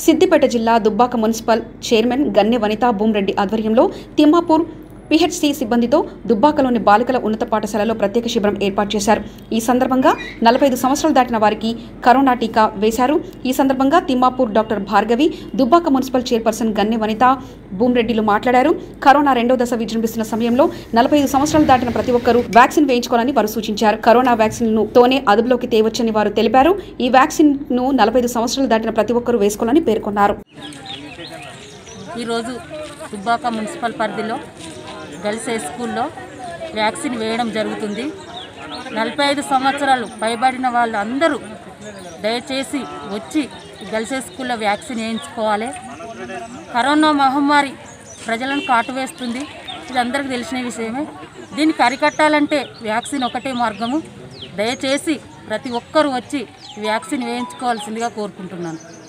సిద్దిపేట జిల్లా Dubbaka municipal chairman Ganne Vanitha Bhoomareddy ఆధ్వర్యంలో Thimmapur PHC సిబ్బందితో దుబ్బాకలోని బాలికల ఉన్నత పాఠశాలలో ప్రత్యేక శిబిరం ఏర్పాటు చేశారు ఈ సందర్భంగా నలభై ఐదు సంవత్సరాలు దాటిన వారికి కరోనా టీకా వేశారు ఈ సందర్భంగా Thimmapur doctor Bhargavi Dubbaka municipal chairperson Ganne Vanitha భూమరెడ్డిలు మాట్లాడారు కరోనా రెండో దశ విజృంభిస్తున్న సమయంలో నలభై ఐదు సంవత్సరాలు దాటిన ప్రతి ఒక్కరూ వ్యాక్సిన్ వేయించుకోవాలని వారు సూచించారు కరోనా వ్యాక్సిన్ ను తోనే అదుపులోకి తేవచ్చని వారు తెలిపారు ఈ వ్యాక్సిన్ ను నలభై ఐదు సంవత్సరాలు దాటిన ప్రతి ఒక్కరూ వేసుకోవాలని పేర్కొన్నారు ఈరోజు దుబ్బాక మున్సిపల్ పరిధిలో గర్ల్స్ హై స్కూల్లో వ్యాక్సిన్ వేయడం జరుగుతుంది నలభై ఐదు సంవత్సరాలు పైబడిన వాళ్ళు అందరూ దయచేసి వచ్చి ఈ గర్ల్స్ హై స్కూల్లో వ్యాక్సిన్ వేయించుకోవాలి కరోనా మహమ్మారి ప్రజలను కాటువేస్తుంది ఇది అందరికీ తెలిసిన విషయమే దీనికి అరికట్టాలంటే వ్యాక్సిన్ ఒకటే మార్గము దయచేసి ప్రతి ఒక్కరూ వచ్చి ఈ వ్యాక్సిన్ వేయించుకోవాల్సిందిగా కోరుకుంటున్నాను